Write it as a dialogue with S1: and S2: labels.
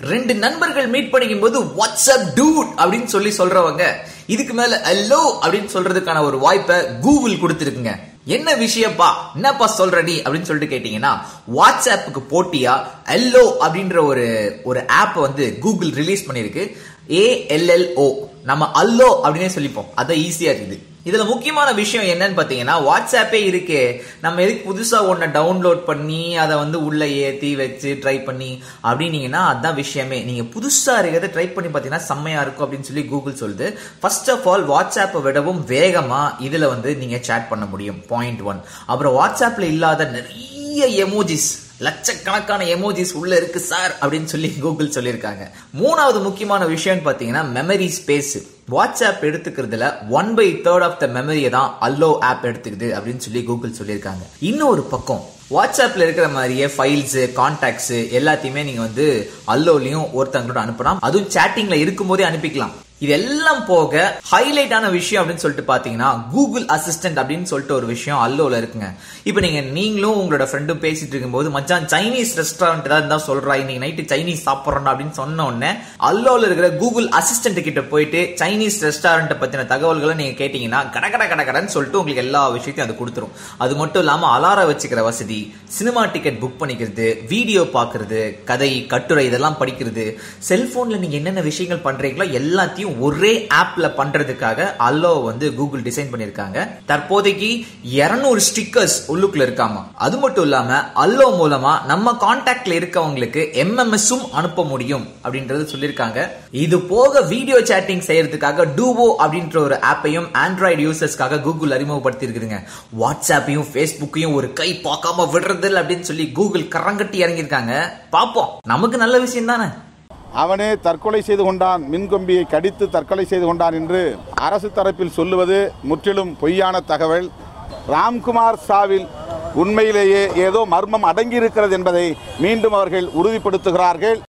S1: ரெண்டு நண்பர்கள் மீட் பண்ணிக்கும் போது வாட்ஸ்அப் டூட் அப்படின்னு சொல்லி சொல்றவங்க இதுக்கு மேல ஹலோ அப்படின்னு சொல்றதுக்கான ஒரு வாய்ப்பை கூகுள் கொடுத்துருக்குங்க என்ன விஷயப்பா என்னப்பா சொல்ற நீ அப்படின்னு சொல்லிட்டு கேட்டீங்கன்னா வாட்ஸ்அப்புக்கு போட்டியா எல்லோ அப்படின்ற ஒரு ஒரு ஆப் வந்து கூகுள் ரிலீஸ் பண்ணிருக்கு ஏஎல்எல்ஓ நம்ம அல்லோ அப்படின்னே சொல்லிப்போம் அதான் ஈஸியா இருக்குது இதுல முக்கியமான விஷயம் என்னன்னு பாத்தீங்கன்னா வாட்ஸ்அப்பே இருக்கு நம்ம எதுக்கு புதுசா ஒன்ன டவுன்லோட் பண்ணி அதை வந்து உள்ள ஏத்தி வச்சு ட்ரை பண்ணி அப்படின்னீங்கன்னா அதான் விஷயமே நீங்க புதுசா இருக்கிறத ட்ரை பண்ணி பாத்தீங்கன்னா செம்மையா இருக்கும் அப்படின்னு சொல்லி கூகுள் சொல்லுது ஃபர்ஸ்ட் ஆஃப் ஆல் வாட்ஸ்அப்பை விடவும் வேகமா இதுல வந்து நீங்க சேட் பண்ண முடியும் பாயிண்ட் ஒன் அப்புறம் வாட்ஸ்அப்ல இல்லாத நிறைய எமோஜிஸ் லட்சக்கணக்கான எமோஜிஸ் உள்ள இருக்கு சார் அப்படின்னு சொல்லி கூகுள் சொல்லியிருக்காங்க மூணாவது முக்கியமான விஷயம்னு பாத்தீங்கன்னா மெமரி ஸ்பேஸ் வாட்ஸ்அப் எடுத்துக்கிறதுல one by third of the மெமரியை தான் அல்லோ ஆப் எடுத்துக்குது அப்படின்னு சொல்லி கூகுள் சொல்லியிருக்காங்க இன்னொரு பக்கம் வாட்ஸ்அப்ல இருக்கிற மாதிரியே ஃபைல்ஸ் கான்டாக்ட்ஸ் எல்லாத்தையுமே நீங்க வந்து அல்லோலையும் ஒருத்தங்களோட அனுப்பலாம் அதுவும் சேட்டிங்ல இருக்கும்போதே அனுப்பிக்கலாம் இதெல்லாம் போக ஹைலைட்டான விஷயம் அப்படின்னு சொல்லிட்டு பாத்தீங்கன்னா கூகுள் அசிஸ்டன்ட் அப்படின்னு சொல்லிட்டு ஒரு விஷயம் அல்லோல இருக்குங்க இப்போ நீங்க நீங்களும் உங்களோட ஃப்ரெண்டும் பேசிட்டு இருக்கும்போது மச்சான் சைனீஸ் ரெஸ்டாரண்ட் ஏதாவது இருந்தா சொல்றா இன்னைக்கு நைட்டு சைனீஸ் சாப்பிட்றோம் அப்படின்னு சொன்ன உடனே அல்லோல இருக்கிற கூகுள் அசிஸ்டன்ட் கிட்ட போயிட்டு சைனீஸ் ரெஸ்டாரண்ட் பத்தின தகவல்களை நீங்க கேட்டீங்கன்னா கட கட கட கடன்னு சொல்லிட்டு உங்களுக்கு எல்லா விஷயத்தையும் அது கொடுத்துரும் அது மட்டும் இல்லாம அலாரம் வச்சுக்கிற வசதி சினிமா டிக்கெட் புக் பண்ணிக்கிறது வீடியோ பாக்குறது கதை கட்டுரை இதெல்லாம் படிக்கிறது செல்போன்ல நீங்க என்னென்ன விஷயங்கள் பண்றீங்களோ எல்லாத்தையும் ஒரே ஆப்ல பண்றதுக்காக அல்லோ வந்து கூகுள் டிசைன் பண்ணிருக்காங்க தற்போதைக்கு 200 ஸ்டிக்கர்ஸ் உள்ளுக்குள்ள இருக்காமா அது மட்டும் இல்லாம அல்லோ மூலமா நம்ம கான்டாக்ட்ல இருக்கவங்களுக்கு எம்எம்எஸும் அனுப்ப முடியும் அப்படின்றது சொல்லியிருக்காங்க இது போக வீடியோ சேட்டிங் செய்யறதுக்காக டூவோ அப்படின்ற ஒரு ஆப்பையும் ஆண்ட்ராய்டு யூசர்ஸ்க்காக கூகுள் அறிமுகப்படுத்தி இருக்குதுங்க வாட்ஸ்அப்பையும் ஃபேஸ்புக்கையும் ஒரு கை பார்க்காம விடுறது இல்ல அப்படின்னு சொல்லி கூகுள் கரங்கட்டி இறங்கியிருக்காங்க பாப்போம் நமக்கு நல்ல விஷயம் தானே
S2: அவனே தற்கொலை செய்து கொண்டான் மின்கம்பியை கடித்து தற்கொலை செய்து கொண்டான் என்று அரசு தரப்பில் சொல்லுவது முற்றிலும் பொய்யான தகவல் ராம்குமார் சாவில் உண்மையிலேயே ஏதோ மர்மம் அடங்கியிருக்கிறது என்பதை மீண்டும் அவர்கள் உறுதிப்படுத்துகிறார்கள்